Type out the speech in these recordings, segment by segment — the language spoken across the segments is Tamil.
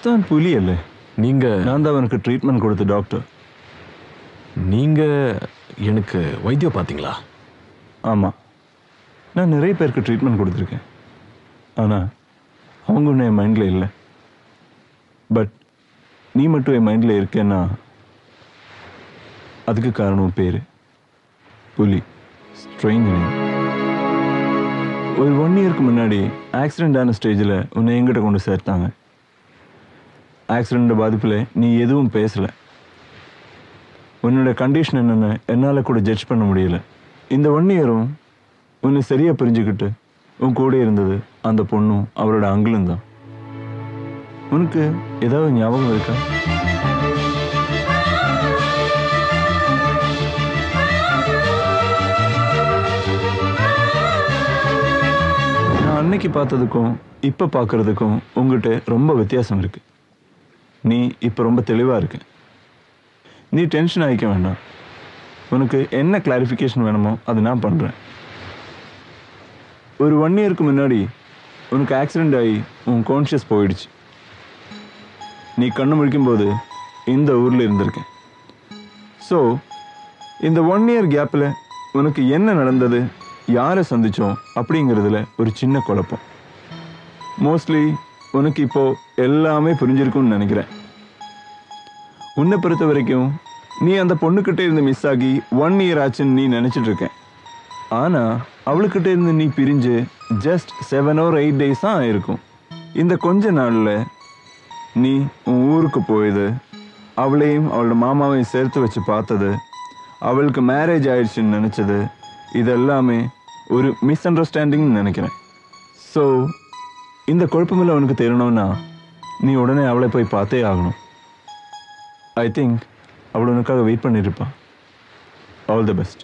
താൻ പുലിയല്ലേ நீங்க ഞാൻ தான் അവനക്ക് ട്രീറ്റ്മെന്റ് കൊടുത്ത ഡോക്ടർ நீங்க எனக்கு வைத்தியம் பார்த்தீங்களா ஆமாம் நான் நிறைய பேருக்கு ட்ரீட்மெண்ட் கொடுத்துருக்கேன் ஆனால் அவங்க ஒன்றும் என் மைண்டில் இல்லை பட் நீ மட்டும் என் மைண்டில் இருக்கேன்னா அதுக்கு காரணம் பேர் புலி ஸ்ட்ரெயின் ஒரு ஒன் இயருக்கு முன்னாடி ஆக்சிடென்ட் ஆன ஸ்டேஜில் உன்னை எங்கிட்ட கொண்டு சேர்த்தாங்க ஆக்சிடெண்ட் பாதிப்பில் நீ எதுவும் பேசலை உன்னோட கண்டிஷன் என்னன்னு என்னால் கூட ஜட்ஜ் பண்ண முடியல இந்த ஒன் இயரும் உன்னை சரியாக புரிஞ்சுக்கிட்டு உன் கூட இருந்தது அந்த பொண்ணும் அவரோட அங்கிளும் தான் உனக்கு ஏதாவது ஞாபகம் இருக்கா நான் அன்னைக்கு பார்த்ததுக்கும் இப்போ பார்க்கறதுக்கும் உங்ககிட்ட ரொம்ப வித்தியாசம் இருக்கு நீ இப்போ ரொம்ப தெளிவாக இருக்க நீ டென்ஷன் ஆகிக்க வேண்டாம் உனக்கு என்ன கிளாரிஃபிகேஷன் வேணுமோ அதை நான் பண்ணுறேன் ஒரு ஒன் இயருக்கு முன்னாடி உனக்கு ஆக்சிடெண்ட் ஆகி உன் கான்ஷியஸ் போயிடுச்சு நீ கண்ணு முழிக்கும்போது இந்த ஊரில் இருந்திருக்கேன் ஸோ இந்த ஒன் இயர் கேப்பில் உனக்கு என்ன நடந்தது யாரை சந்திச்சோம் அப்படிங்கிறதுல ஒரு சின்ன குழப்பம் மோஸ்ட்லி உனக்கு இப்போ எல்லாமே புரிஞ்சிருக்கும்னு நினைக்கிறேன் உன்னை பொறுத்த வரைக்கும் நீ அந்த பொண்ணுக்கிட்ட இருந்து மிஸ் ஆகி ஒன் இயர் ஆச்சுன்னு நீ நினைச்சிட்டு இருக்க ஆனா அவளுக்கிட்ட இருந்து நீ பிரிஞ்சு just seven or eight days தான் ஆயிருக்கும் இந்த கொஞ்ச நாள்ல நீ உன் ஊருக்கு போயது அவளையும் அவளோட மாமாவையும் சேர்த்து வச்சு பார்த்தது அவளுக்கு மேரேஜ் ஆயிடுச்சுன்னு நினைச்சது இதெல்லாமே ஒரு மிஸ் அண்டர்ஸ்டாண்டிங்னு நினைக்கிறேன் ஸோ இந்த குழப்பமில்ல உனக்கு தெரியணும்னா நீ உடனே அவளை போய் பார்த்தே ஆகணும் ஐ திங்க் அவள் உனக்காக வெயிட் பண்ணியிருப்பான் ஆல் தி பெஸ்ட்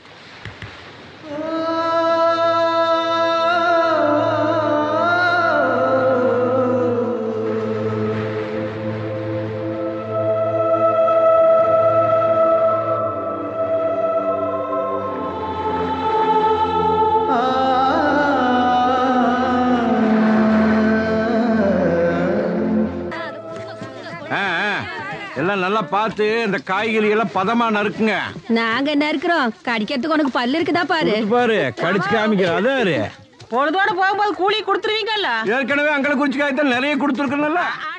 ஆ, ஆ. எல்லாம் நல்லா பார்த்து இந்த காய்கறி எல்லாம் பதமா நறுக்குங்க நாங்க என்ன இருக்கிறோம் கடிக்கிறதுக்கு உனக்கு பல்லு இருக்குதா பாரு இது பாரு கடிச்சு காமிக்கிற அதாரு பொழுதோட போகும்போது கூலி கொடுத்துருவீங்கல்ல ஏற்கனவே அங்களை குறிச்சு காய்த்தான் நிறைய கொடுத்துருக்கணும்ல ஆ,